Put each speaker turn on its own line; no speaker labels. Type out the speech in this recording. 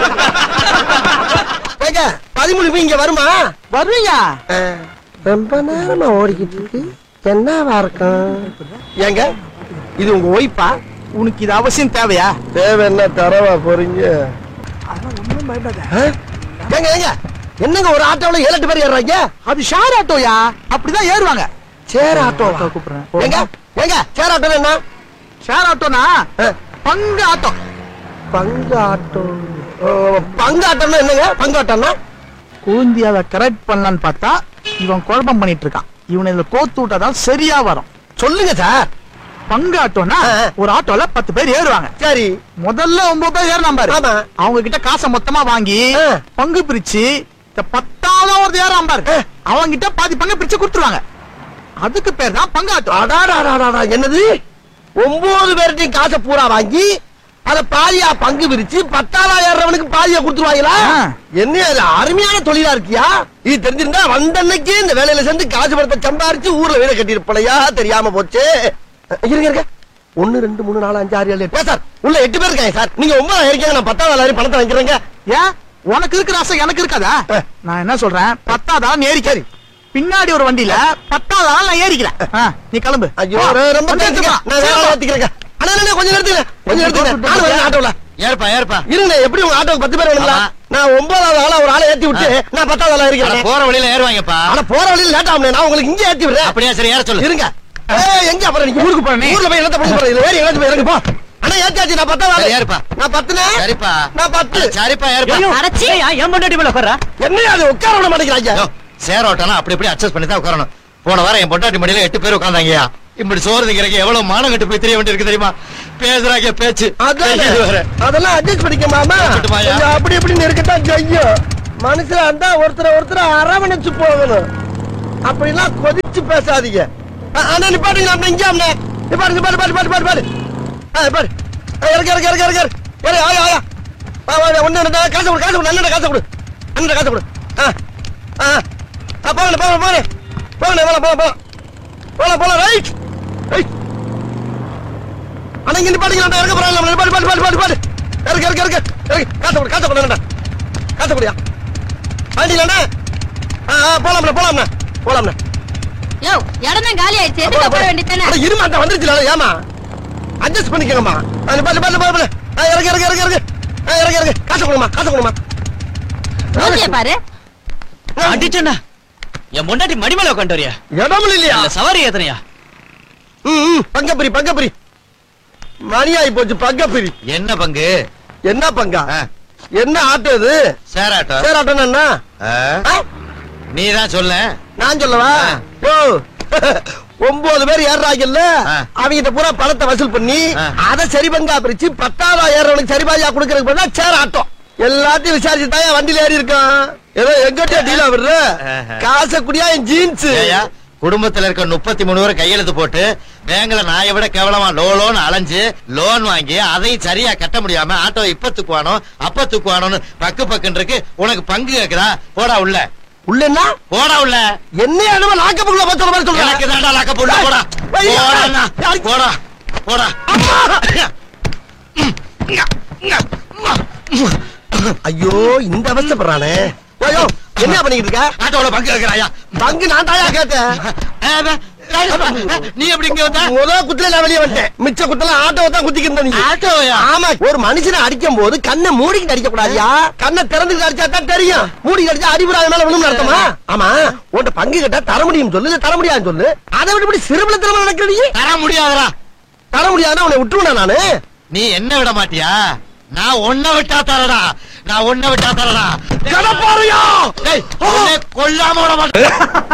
ஏங்க பதிமூணு இங்க வருமா
வருவீங்க
ரொம்ப நேரமா ஓடிக்கிட்டு இருக்கு என்னவா இருக்கும் ஏங்க இது உங்க ஒய்ஃபா
உனக்கு இது அவசியம் தேவையா
தேவை என்ன தரவா போறீங்க ஏங்க ஏங்க என்னங்க ஒரு ஆட்டோல ஏழு எட்டு பேர் ஏறுறாங்க
அது ஷேர் ஆட்டோயா அப்படிதான் ஏறுவாங்க
சேர் ஆட்டோ
கூப்பிடுறேன்
ஏங்க ஏங்க சேர் ஆட்டோ என்ன
ஷேர் ஆட்டோனா
ஆ,
பங்கு ஆட்டோ
பங்கு ஆட்டோ ஓ, பங்கு ஆட்டோன்னா என்னங்க பங்கு ஆட்டோன்னா
கூந்தி அதை கரெக்ட் பண்ணலான்னு பார்த்தா இவன் குழப்பம் பண்ணிட்டு இருக்கான் இவனை இதுல கோத்து விட்டாதான் சரியா வரும்
சொல்லுங்க சார்
பங்கு ஆட்டோனா
ஆ.
ஒரு ஆட்டோல பத்து பேர் ஏறுவாங்க
சரி
முதல்ல ஒன்பது பேர் ஏறினா பாரு
ஆமா.
அவங்க கிட்ட காசை மொத்தமா வாங்கி
ஆ.
பங்கு பிரிச்சு இந்த பத்தாவது ஒரு ஏறாம பாரு
ஆ.
அவங்க கிட்ட பாதி பங்கு பிரிச்சு கொடுத்துருவாங்க அதுக்கு பேர் தான் பங்கு ஆட்டோ
அடாடாடாடா என்னது ஒன்பது பேர்ட்டையும் காசை பூரா வாங்கி அத பாதியா பங்கு பிரிச்சு பத்தாயிரம் ஏறவனுக்கு பாதியா கொடுத்துருவாங்களா
ஆ.
என்ன அது அருமையான தொழிலா இருக்கியா இது தெரிஞ்சிருந்தா வந்த அன்னைக்கு இந்த வேலையில சேர்ந்து காசு பணத்தை சம்பாரிச்சு ஊர்ல வீட கட்டியிருப்பலையா தெரியாம போச்சு இருங்க இருங்க ஒன்னு ரெண்டு மூணு நாலு அஞ்சு ஆறு ஏழு எட்டு சார் உள்ள எட்டு பேர் இருக்காங்க சார் நீங்க ஒன்பதாயிரம் இருக்கீங்க நான் பத்தாவது ஆயிரம் பணத்தை வாங்கிக்கிறேங்க
ஏன் உனக்கு இருக்கிற ஆசை எனக்கு இருக்காதா
ஆ.
நான் என்ன சொல்றேன் பத்தாதா நீ ஏறிக்காரு பின்னாடி ஒரு வண்டியில பத்தாவது ஆள் நான் ஏறிக்கிறேன் ஆ, நீ கிளம்பு
ஐயோ
போ.
ரொ- ரொம்ப
வந்து
தேங்க்ஸ்ங்க.
எடுத்துக்கலாம்.
நான் வேற ஆளை ஏத்திக்கிறேங்க அண்ணா அண்ணா, கொஞ்சம் நிறுத்துங்க கொஞ்சம் நிறுத்துங்க நானும் வரேன் ஆட்டோல
ஏற்பா ஏற்பா
இருங்க எப்படி உங்க ஆட்டோக்கு பத்து பேர் வேணுங்களா
ஆமா.
நான் ஒன்பதாவது ஆளா ஒரு ஆளை ஏத்தி விட்டு நான் பத்தாவது ஆளா
அட,
இருக்கிறேன்
போற வழியில ஏறுவாங்கப்பா
ஆனா போற வழியில லேட் ஆகும் நான் உங்களுக்கு இங்க ஏத்தி விடுறேன்
அப்படியா சரி ஏற சொல்லு
இருங்க ஏய், எங்க அப்புறம் நீங்க
ஊருக்கு போறேன் நீ.
ஊர்ல போய் என்னத்த பண்ண போறீங்க இதுல வேற எங்கேயாச்சும் போய் இறங்கு போ அண்ணா ஏத்தியாச்சு நான் பத்தாவது
சரி,
ஆளு
ஏறுப்பா.
நான் பத்துனே
சரிப்பா
நான் பத்து
சரிப்பா ஏறுப்பா
அரைச்சி என் பொண்டாட்டி மேல உட்கார்றா
என்ன அது உட்கார விட மாட்டேங்கிறாங்க
யோ, சேர் ஓட்டனா அப்படி இப்படி அட்ஜஸ்ட் பண்ணி தான் உட்காரணும் போன வாரம் என் பொண்டாட்டி மடியில எட்டு பேர் உட்காந்தாங்கயா இப்படி சோறு திங்கிறக்கு எவ்வளவு மானம் கட்டு போய் தெரிய வேண்டியிருக்கு தெரியுமா பேசுறாங்க பேச்சு
அதான்
இது வேற.
அதெல்லாம் அட்ஜஸ்ட் பண்ணிக்க மாமா
இருக்கட்டுமாய்யா?
கொஞ்சம் அப்படி இப்படி இருக்கத்தான் செய்யும் மனுஷனா இருந்தா ஒருத்தர ஒருத்தர அரவணைச்சு போகணும் அப்படிலாம் கொதிச்சு பேசாதீங்க அ- அண்ணா நிப்பாட்டுங்க அப்படி இங்க அண்ணா நிப்பாட்டு நிப்பாட்டு பாட்டு பாட்டு பாட்டு பாட்டு ஆ பாரு இறக்க இறக்க இறக்க இறக்க இறக்க ஆயா ஆயா வா வா ஒண்ணு ரெண்டு காசு கொடு காசு கொடு அண்ணன் காசு கொடு அண்ணன் காசு கொடு ஆ ஆ ஆ போகணும் போகணும் போகணும் போகணும் போகலாம் போகலாம் போகலாம் போகலாம் ரைட் ரைட் அண்ணா இங்க நிப்பாட்டுங்க இறக்க போறாங்க பாட்டு பாட்டு பாட்டு பாட்டு பாட்டு இறக்க இறக்க இறக்க இறக்க காசு கொடு காசு கொடு அண்ணா காசு கொடுயா வண்டியிலண்ணா ஆ ஆ போலாம்ண்ணா போலாம்ண்ணா போலாம்ண்ணா
யோ இடம் தான் காலி ஆயிடுச்சு எதுக்கு போட வேண்டியதானே
அட, இருமா அந்த வந்துருச்சுல ஏமா அட்ஜஸ்ட் பண்ணிக்கங்கம்மா அது பாட்டு பாட்டு பாட்டு பாட்டு ஆ, இறக்கு இறக்கு இறக்கு இறக்கு ஆ, இறக்கு இறக்கு காசு கொடுமா காசு கொடுமா
மூஞ்சிய பாரு
அடிச்சண்ணா என் பொண்டாட்டி மடி மேல உட்காந்து வரியா
இடம் இல்லையா
இல்ல சவாரி ஏத்தனையா
ம் ம், பங்கப்பிரி பங்கப்பிரி மணி ஆகி போச்சு பங்கப்பிரி
என்ன பங்கு
என்ன பங்கா
ஆ,
என்ன ஆட்டோ இது
சேராட்டம்
சேர் ஆட்டோன்னா என்ன ஆ?
நீ தான் சொல்ல
நான் சொல்லவா
ஆ.
ஓ ஒன்பது பேர் ஏறாங்கல்ல
ஆ.
அவங்க பூரா பணத்தை வசூல் பண்ணி
ஆ.
அத சரி பங்கா பிரிச்சு பத்தாயிரம் ஏறவனுக்கு சரி பாதியா கொடுக்கறதுக்கு பதிலா சேர் ஆட்டம் எல்லாத்தையும் விசாரிச்சு தான் வண்டியில ஏறி இருக்கான் ஏதோ எங்கிட்ட டீலா விடுற
ஆஹா.
காசை குடியா என் ஜீன்ஸ்
ஏய்யா, குடும்பத்துல இருக்க முப்பத்தி மூணு பேர் கையெழுத்து போட்டு பேங்க்ல நாயை விட கேவலமா லோ லோன் அலைஞ்சு லோன் வாங்கி அதையும் சரியா கட்ட முடியாம ஆட்டோ இப்ப தூக்குவானோ அப்ப தூக்குவானோன்னு பக்கு பக்குன்னு இருக்கு உனக்கு பங்கு கேக்குதா போடா உள்ள
உள்ள என்ன
போடா உள்ள
என்ன என்னமோ லாக்கப்புக்குள்ள பார்த்து சொல்ற மாதிரி
எனக்கு
சொல்றேன்
தாண்டா லாக்க போடா போடா
ஐயா.
போடா அண்ணா. போடா போடா
ஐயோ இந்த அவஸ்தைப்படுறானே ஐயோ என்ன பண்ணிக்கிட்டு இருக்க
ஆட்டோல பங்கு கேக்குறாயா
பங்கு நான் தாயா கேட்டேன்
நீ எப்படி இங்க வந்த
முத குத்துல நான் வெளியே வந்துட்டேன் மிச்ச குத்தல ஆட்டோ தான் குத்திக்கிட்டு நீ
ஆட்டோயா
ஆமா ஒரு மனுஷனை அடிக்கும் போது கண்ணை மூடிக்கிட்டு அடிக்க கூடாதியா கண்ணை திறந்துக்கிட்டு அடிச்சா தான் தெரியும் மூடிக்கிட்டு அடிச்சா அடிபடாத மேல விழுந்து நடத்துமா ஆமா உன்கிட்ட பங்கு கேட்டா தர முடியும் சொல்லு இல்ல தர முடியாதுன்னு சொல்லு அதை விட்டு இப்படி சிறுபலத்திரமா நடக்கிற நீ
தர முடியாதடா
தர முடியாதுன்னா உன்னை விட்டுருவேனா நானு
நீ என்ன விட மாட்டியா நான் ஒன்ன விட்டா தரடா நான் ஒன்ன விட்டா தரடா
கடப்பாறையா
டேய், உன்னை கொல்லாம விட மாட்டேன்